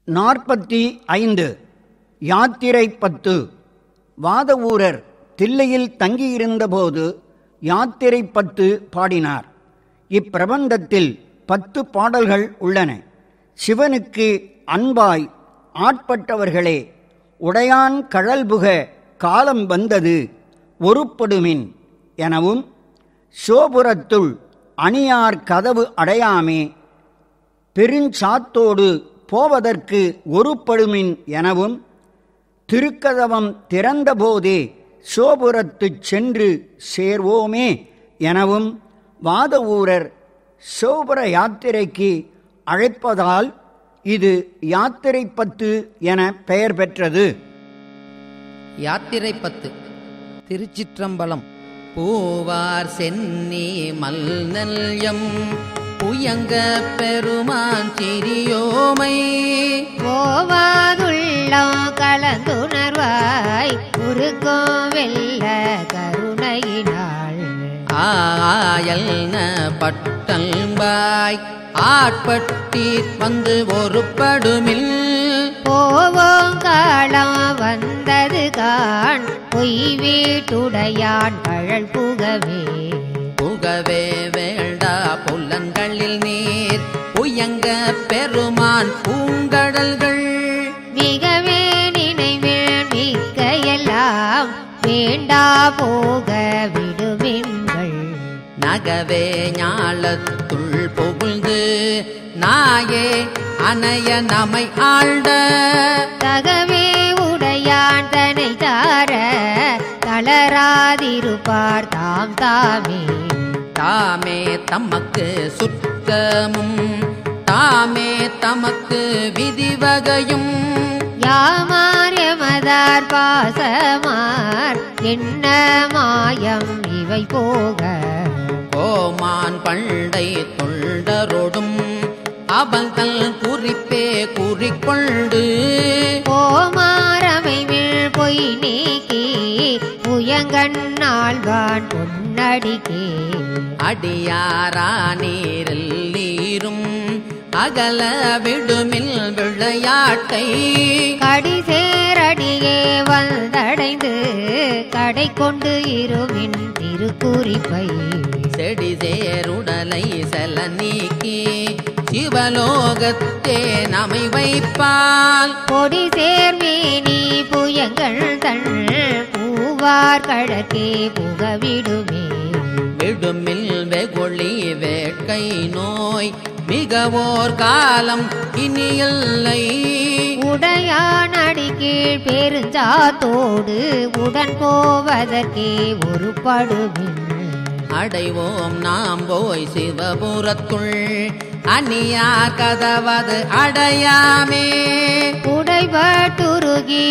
நாற்பத்தி ஐந்து யாத்திரை பத்து வாதவூரர் தில்லையில் தங்கியிருந்தபோது யாத்திரை பத்து பாடினார் இப்பிரபந்தத்தில் பத்து பாடல்கள் உள்ளன சிவனுக்கு அன்பாய் ஆட்பட்டவர்களே உடையான் கழல்புக காலம் வந்தது ஒருப்படுமின் எனவும் சோபுரத்துள் அணியார் கதவு அடையாமே பெருஞ்சாத்தோடு போவதற்கு ஒருப்படுமின் எனவும் திருக்கதவம் திறந்தபோதே சோபுரத்துச் சென்று சேர்வோமே எனவும் வாதவூரர் சோபுர யாத்திரைக்கு அழைப்பதால் இது யாத்திரை பத்து என பெயர் பெற்றது யாத்திரை பத்து திருச்சிற்றம்பலம் பூவார் சென்னி மல்நல்யம் புயங்க பெருமான் சிறியோமை போவாதுள்ளம் கலந்துணர்வாய் உருக்கும் வெல்ல கருணையினாள் ஆயல்ன பட்டல்பாய் ஆட்பட்டீர் வந்து ஒருப்படுமில் போவோம் காலம் வந்தது காண் பொய் வீட்டுடையான் கழல் புகவே புகவே வேண்டா புல்லன்களில் நீர் புயங்க பெருமான் பூங்கடல்கள் மிகவே நினைவில் மிக்க எல்லாம் வேண்டா போக விடுமின்கள் நகவே ஞாலத்துள் புகுந்து நாயே அணைய நமை ஆழ்ந்த தகவே உடையான் தனை தார தளராதிருப்பார் தாம் தாமே தாமே தமக்கு சுற்றமும் தாமே தமக்கு விதிவகையும் யாமார் எமதார் பாசமார் என்ன மாயம் இவை போக கோமான் பண்டை தொண்டரொடும் அவங்கள் குறிப்பே குறிக்கொண்டு கோமாரமைவில் பொய் நீக்கி புயங்கண்ணாழ்வான் பொன்னடிக்கே அடியாரானீரில்லீரும் அகல விடுமில் விளையாட்டை கடிசேரடியே வந்தடைந்து கடை கொண்டு இருமின் திருக்குறிப்பை செடி சேருடலை செல நீக்கி சிவலோகத்தே நமை வைப்பால் கொடி சேர்மேனி புயங்கள் தன் பூவார் கழற்கே புகவிடுமே விடுமில் வெகுளி வேட்கை நோய் மிகவோர் காலம் இனியில்லை உடையான் அடிக்கீழ் பெருஞ்சாத்தோடு உடன் போவதற்கே ஒரு படுமின் அடைவோம் நாம் போய் சிவபுரத்துள் அந்நியா கதவது அடையாமே உடைபட்டுருகி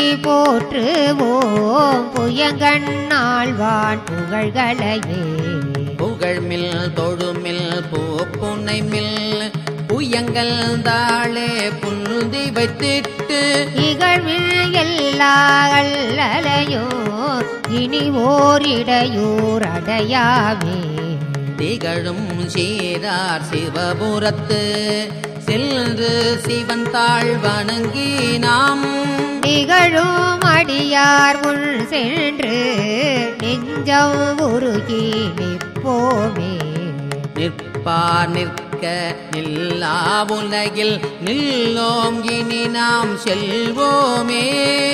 போற்றுவோம் புயங்கண்ணாழ்வான் புகழ்களையே புகழ்மில் தொழுமில் பூப்புனைமில் புயங்கள் தாளே புல்தி வைத்திட்டு இகழ்வில் எல்லா அல்லலையோ இனி ஓரிடையூர் அடையாமே திகழும் சீரார் சிவபுரத்து சென்று சிவன் தாழ் வணங்கி நாம் நிகழும் அடியார் முன் சென்று நெஞ்சம் உருகி நிற்போமே நிற்பார் நிற்க நில்லா உலகில் நில்லோம் இனி நாம் செல்வோமே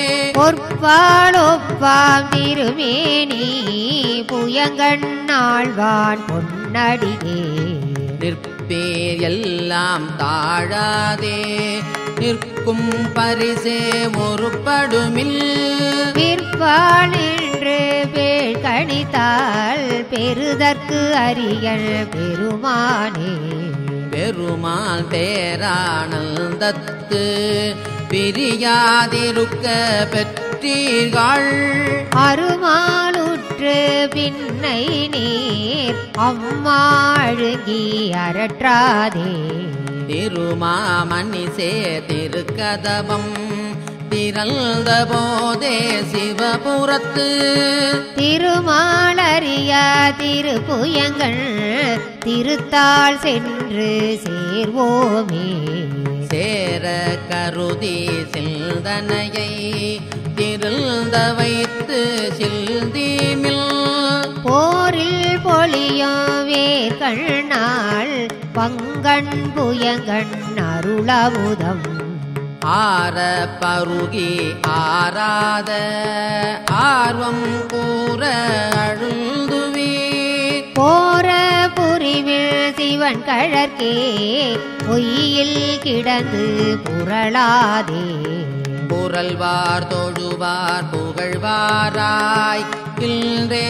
பொற்பாலொப்பாம் திருமேனி புயங்கண்ணாழ்வான் பொன்னடியே நிற்பேர் எல்லாம் தாழாதே நிற்கும் பரிசே ஒருபடுமில் பிற்பால் நின்று பேழ் கணித்தால் பெறுதற்கு அரியல் பெருமானே பெருமாள் பேரானந்தத்து பிரியாதிருக்க பெற்றீர்கள் அருமாலுற்று பின்னை நீர் அம்மாழுகி அரற்றாதே திருமாமணி சே திருக்கதவம் திரள்ந்த போதே சிவபுரத்து திருமாலறியா திருப்புயங்கள் திருத்தாள் சென்று சேர்வோமே சேர கருதி சிந்தனையை திருந்த வைத்து சில்தீமில் போரில் பொழியும் வேர்கண்ணாள் பங்கண் புயங்கண் அருளமுதம் ஆர பருகி ஆராத ஆர்வம் கூற அழுந்துவீர் போர புரிவில் சிவன் கழற்கே பொய்யில் கிடந்து புரளாதே புரள்வார் தொழுவார் புகழ்வாராய் இன்றே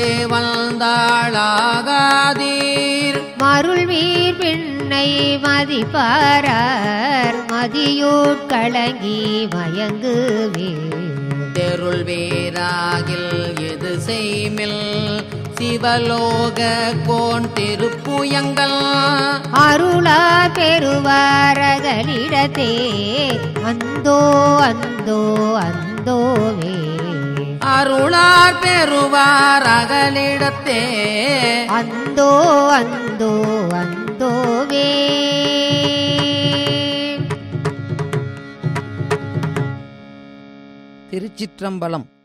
வந்தாளாகாதீர் மருள்வீர் பின்னை மதிப்பாரர் மதியூட்கலங்கி மயங்குவீர் தெருள் வேராகில் எது செய்மில் சிவலோக கோன் திருப்புயங்கள் அருளா பெறுவாரகலிடத்தே அந்தோ அந்தோ அந்தோவே அருளார் பெறுவார் அகலிடத்தே அந்தோ அந்தோ அந்தோவே திருச்சிற்றம்பலம்